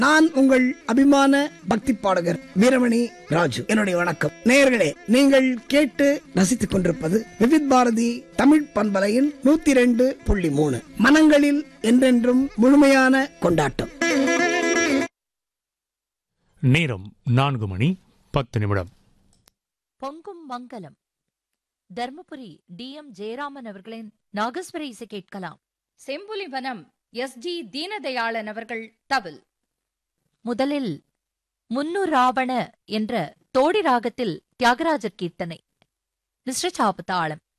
நான் உங்கள் அபிமான பக்தி பாடகர் வீரமணி ராஜு என்னுடைய வணக்கம் நேயர்களே நீங்கள் கேட்டு ரசித்துக் கொண்டிருப்பது விவித் பாரதி தமிழ் பண்பலையின் நூத்தி ரெண்டு புள்ளி மூணு மனங்களில் என்றென்றும் முழுமையான கொண்டாட்டம் நேரம் நான்கு மணி பத்து நிமிடம் பொங்கும் மங்கலம் தர்மபுரி டி எம் ஜெயராமன் அவர்களின் நாகஸ்வர இசை கேட்கலாம் செம்புலி வனம் எஸ் ஜி தீனதயாளன் அவர்கள் தவில் முதலில் முன்னு ராவண என்ற தோடி ராகத்தில் தியாகராஜர் கீர்த்தனை மிஸ்ர சாப்பு தாளம்